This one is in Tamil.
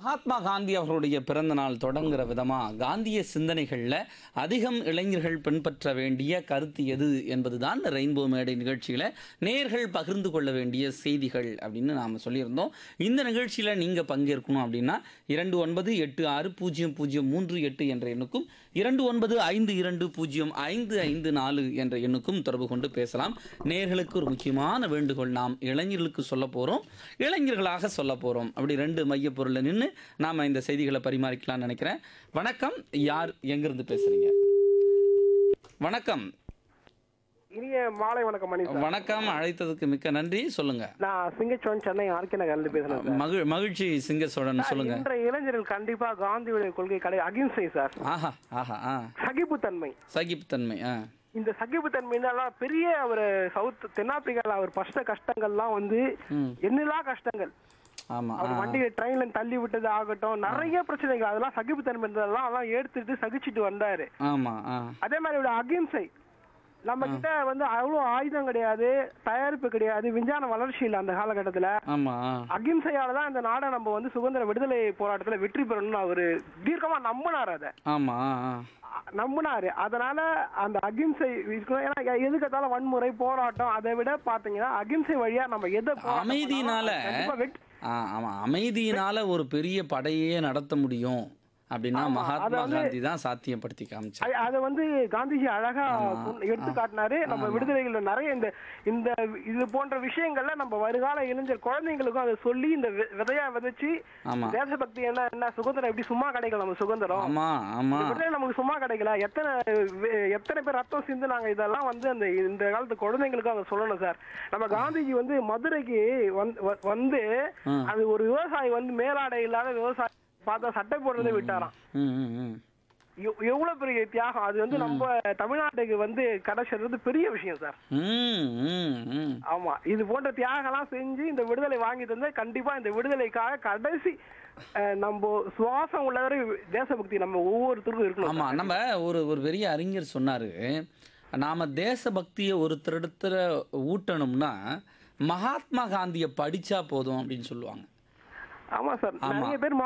மகாத்மா காந்தி அவர்களுடைய பிறந்த நாள் தொடங்குற விதமா காந்திய சிந்தனைகளில் அதிகம் இளைஞர்கள் பின்பற்ற வேண்டிய கருத்து எது என்பதுதான் ரெயின்போ மேடை நிகழ்ச்சியில் நேர்கள் பகிர்ந்து கொள்ள வேண்டிய செய்திகள் அப்படின்னு நாம் சொல்லியிருந்தோம் இந்த நிகழ்ச்சியில் நீங்கள் பங்கேற்கணும் அப்படின்னா இரண்டு ஒன்பது எட்டு ஆறு பூஜ்ஜியம் பூஜ்ஜியம் மூன்று எட்டு என்ற எண்ணுக்கும் இரண்டு ஒன்பது ஐந்து இரண்டு பூஜ்ஜியம் ஐந்து ஐந்து நாலு என்ற எண்ணுக்கும் தொடர்பு கொண்டு பேசலாம் நேர்களுக்கு ஒரு முக்கியமான வேண்டுகோள் நாம் இளைஞர்களுக்கு சொல்ல போகிறோம் இளைஞர்களாக சொல்ல போகிறோம் அப்படி ரெண்டு மைய பொருளை நின்று நாம் இந்த செய்திகளை பரிமாறிக்கலாம்னு நினைக்கிறேன் வணக்கம் யார் எங்கிருந்து பேசுறீங்க வணக்கம் இனிய மாலை வணக்கம் மணி சார் வணக்கம் அழைத்ததுக்கு மிக்க நன்றி சொல்லுங்க நான் சிங்கச்சோன் சென்னை ஆர்கே நகர்ல பேசுறேன் சார் மகிழ் மகிழ்ச்சி சிங்க சோழன் சொல்லுங்க இன்றைய இளைஞர்கள் கண்டிப்பா காந்தியுடைய கொள்கை கடை அகிம்சை சார் ஆஹா ஆஹா ஆ சகிப்புத்தன்மை சகிப்புத்தன்மை ஆ இந்த சகிப்புத்தன்மைனால பெரிய ஒரு சவுத் தென்னாப்பிரிக்கால அவர் பட்ட கஷ்டங்கள்லாம் வந்து ம். என்னெல்லாம் கஷ்டங்கள் ஆமாம் அவர் வண்டியை ட்ரெயின்ல தள்ளி விட்டது ஆகட்டும் நிறைய பிரச்சனைகள் அதெல்லாம் சகிப்புத்தன்மை இருந்ததெல்லாம் அதெல்லாம் எடுத்துட்டு சகிச்சுட்டு வந்தாரு ஆமாம் ஆ அதே மாதிரி இவரோட அகிம்சை நம்ம கிட்ட வந்து அவ்வளவு ஆயுதம் கிடையாது தயாரிப்பு கிடையாது விஞ்ஞான வளர்ச்சி இல்லை அந்த காலகட்டத்துல ஆமாம் ஆ அகிம்சையால தான் இந்த நாடை நம்ம வந்து சுதந்திர விடுதலை போராட்டத்துல வெற்றி பெறணும்னு அவரு தீர்க்கமா நம்பினார் அதை ஆமாம் ஆ அ- நம்பினாரு அதனால அந்த அகிம்சை இருக்கணும். ஏன்னா எ- எதுக்கு எடுத்தாலும் வன்முறை போராட்டம் அதை விட பாத்தீங்கன்னா அகிம்சை வழியா நம்ம எதை போராட்டம் அமைதியினால பண்ணாலும் அது கண்டிப்பா வெற்றி- ஆ ஆமாம் அமைதியினால ஒரு பெரிய படையே நடத்த முடியும் அப்படின்னா ஆமா, மகாத்மா அதை வந்து- காந்தி தான் சாத்தியப்படுத்தி காமிச்சார் அ- அதை வந்து காந்திஜி அழகா சொன்ன- எடுத்து காட்டினாரு நம்ம விடுதலைகள்ல நிறைய இந்த இந்த இது போன்ற விஷயங்கள்ல நம்ம வருகால இளைஞர் குழந்தைங்களுக்கும் அதை சொல்லி இந்த வி- விதையா விதைச்சு ஆமா தேசபக்தி என்ன என்ன சுதந்திரம் எப்படி சும்மா கிடைக்கல நம்ம சுதந்திரம் ஆமா ஆமா இந்த விடுதலை நமக்கு சும்மா கிடைக்கல எத்தனை வே- எத்தனை பேர் ரத்தம் சிந்துனாங்க இதெல்லாம் வந்து அந்த இந்த காலத்து குழந்தைங்களுக்கு அதை சொல்லணும் சார் நம்ம காந்திஜி வந்து மதுரைக்கு வந்து வ- வந்து ம். அது ஒரு விவசாயி வந்து மேலாடை இல்லாத விவசாயி பார்த்தா சட்டை போடுறதை விட்டாராம் ம் ம் ம் எவ்- எவ்வளவு பெரிய தியாகம் அது வந்து நம்ம தமிழ்நாட்டுக்கு வந்து கிடைச்சது பெரிய விஷயம் சார் ம் ம் ம் ஆமா இது போன்ற தியாகம்லாம் செஞ்சு இந்த விடுதலை வாங்கி தந்து கண்டிப்பா இந்த விடுதலைக்காக கடைசி அஹ், நம்ம சுவாசம் உள்ளவரை தேசபக்தி நம்ம ஒவ்வொருத்தருக்கும் இருக்கணும் ஆமா நம்ம ஒரு ஒரு பெரிய அறிஞர் சொன்னாரு நாம தேசபக்தியை ஒருத்தரிடத்துல ஊட்டணும்னா மகாத்மா காந்தியை படிச்சா போதும் அப்படின்னு சொல்லுவாங்க ஆமா சார் ஆமா. நிறைய பேர்